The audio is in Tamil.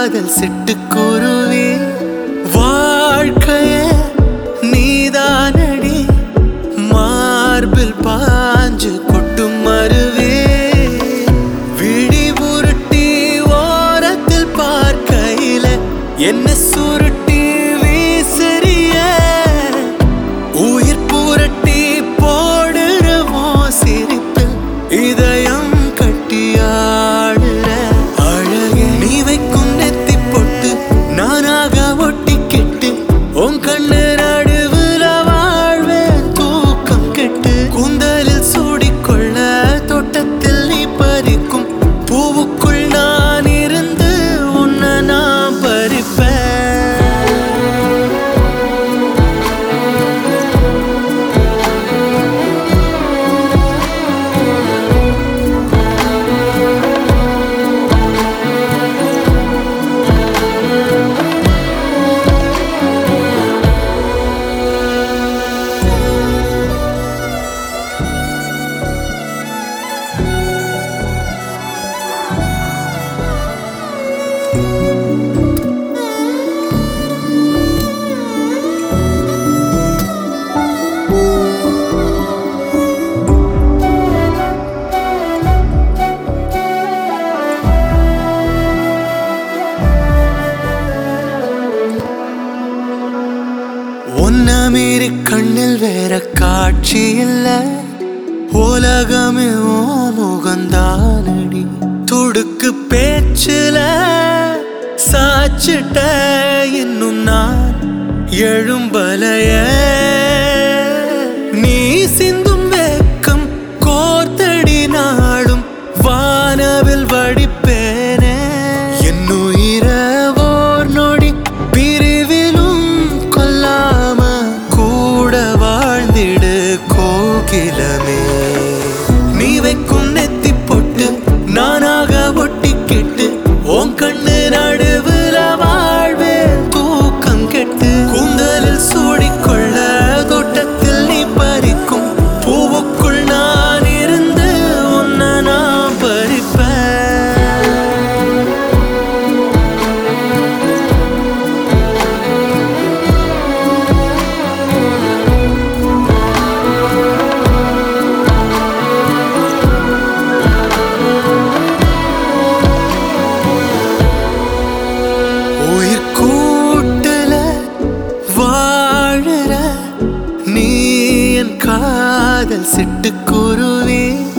காதல் சிட்டுக்குருவி வாழ்க்கைய நீதானடி மார்பில் பாஞ்சு கொட்டும் மருவே விழி உருட்டி ஓரத்தில் பார்க்கையில என்ன சுருட்டி வீசறிய உயிர் புரட்டி போடுறவோ சிரிப்பில் இதயம் கட்டியாடுற அழகே நீ வைக்கும் நெத்தி பொட்டு நானாக ஒட்டிக்கிட்டு உன் கண்ணு நடுவுல வாழ்வேன் தூக்கம் கெட்டு கூந்தலில் சூடிக்கொள்ள தோட்டத்தில் நீ பறிக்கும் பூவுக்குள் நான் இருந்து உன்னை நான் பறிப்பேன் உன்ன மீறி கண்ணில் வேற காட்சி இல்ல உலகமே ஓ முகந்தானடி துடுக்கு பேச்சுல சாச்சிட்ட இன்னும் நான் எழும்பலைய நீ சிந்தும் வெக்கம் கோர்த்தடி நாடும் வானவில் வடிப்பேனே என்னுயிர ஓர் நொடி பிரிவிலும் கொல்லாம கூட வாழ்ந்திடு கோகிலமே நீ வைக்கும் நெத்தி பொட்டு நானாக ஒட்டிக்கிட்டு உன் கண்ணு நடுவுல வாழ்வேன் தூக்கம் கெட்டு கூந்தலில் சூடிக்கொள்ள தோட்டத்தில் நீ பறிக்கும் பூவுக்குள் நான் இருந்து உன்னை நான் பறிப்பேன் உயிர் கூட்டுல வாழுற நீ என் காதல் சிட்டுக்குருவி